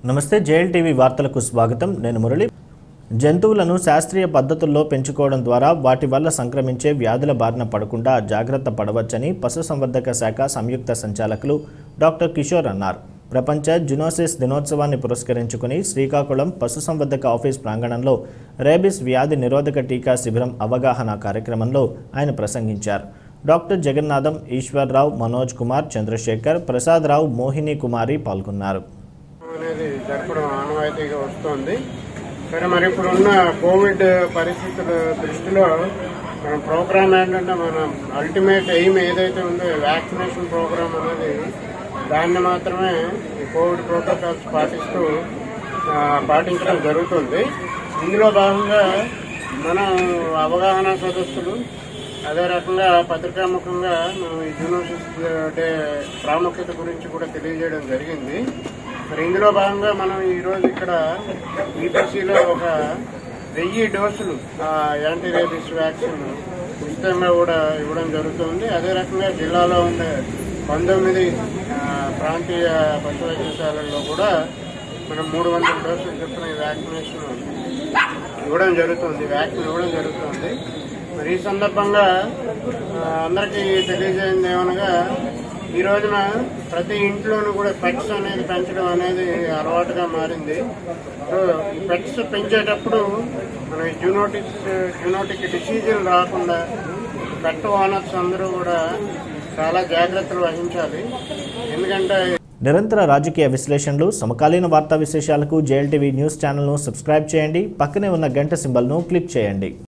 నమస్తే JL TV వార్తలకు స్వాగతం నేను మురళి జంతువులను శాస్త్రీయ పద్ధతుల్లో పెంచుకోవడం ద్వారా వాటి వల్ల సంక్రమించే వ్యాధుల బారిన పడకుండా జాగ్రత్త పడవచ్చని పశుసంవర్ధక శాఖ సంయుక్త సంచాలకులు డాక్టర్ కిషోర్ అన్నారు ప్రపంచ జునోసిస్ దినోత్సవాన్ని పురస్కరించుకుని శ్రీకాకుళం పశుసంవర్ధక ఆఫీస్ ప్రాంగణంలో రేబిస్ వ్యాధి నిరోధక టీకా శిబిరం అవగాహన కార్యక్రమంలో ఆయన ప్రసంగించారు డాక్టర్ జగన్నాథం ఈశ్వర్రావు మనోజ్ కుమార్ చంద్రశేఖర్ ప్రసాదరావు మోహిని కుమారి పాల్గొన్నారు అనేది జరపడం ఆనవాయితీగా వస్తుంది సరే మరి ఇప్పుడున్న కోవిడ్ పరిస్థితుల దృష్టిలో మన ప్రోగ్రామ్ ఏంటంటే మన అల్టిమేట్ ఎయిమ్ ఏదైతే ఉందో వ్యాక్సినేషన్ ప్రోగ్రామ్ అనేది దాన్ని మాత్రమే ఈ కోవిడ్ ప్రోటోకాల్స్ పాటిస్తూ ఆ, పాటించడం జరుగుతుంది ఇందులో భాగంగా మనం అవగాహన సదస్సులు అదే రకంగా పత్రికాముఖంగా మనం ఈ జూనోసిస్ డే ప్రాముఖ్యత గురించి కూడా తెలియజేయడం జరిగింది మరి ఇందులో భాగంగా మనం ఈరోజు ఇక్కడ ఈపీసీలో ఒక వెయ్యి డోసులు ఆ, యాంటీ రేబిస్ వ్యాక్సిన్ ఉచితంగా కూడా ఇవ్వడం జరుగుతుంది అదే రకంగా జిల్లాలో ఉండే పంతొమ్మిది ఆ, ప్రాంతీయ పశు వైద్యశాలల్లో కూడా మనం మూడు వందల డోసులు చొప్పున ఈ వ్యాక్సినేషన్ ఇవ్వడం జరుగుతుంది వ్యాక్సిన్ ఇవ్వడం జరుగుతుంది మరి ఈ సందర్భంగా ఆ, అందరికీ తెలియజేయండి ఏమనగా ఈ రోజున ప్రతి ఇంట్లోనూ కూడా పెట్స్ అనేది పెంచడం అనేది అలవాటుగా మారింది సో ఈ పెట్స్ పెంచేటప్పుడు మనం ఈ జూనోటిక్స్ జూనోటిక్ డిసీజులు రాకుండా పెట్ ఓనర్స్ అందరూ కూడా చాలా జాగ్రత్తలు వహించాలి ఎందుకంటే నిరంతర రాజకీయ విశ్లేషణలు సమకాలీన వార్తా విశేషాలకు జేఎల్ టీవీ న్యూస్ ఛానల్ను సబ్స్క్రైబ్ చేయండి పక్కనే ఉన్న గంట సింబల్ను క్లిక్ చేయండి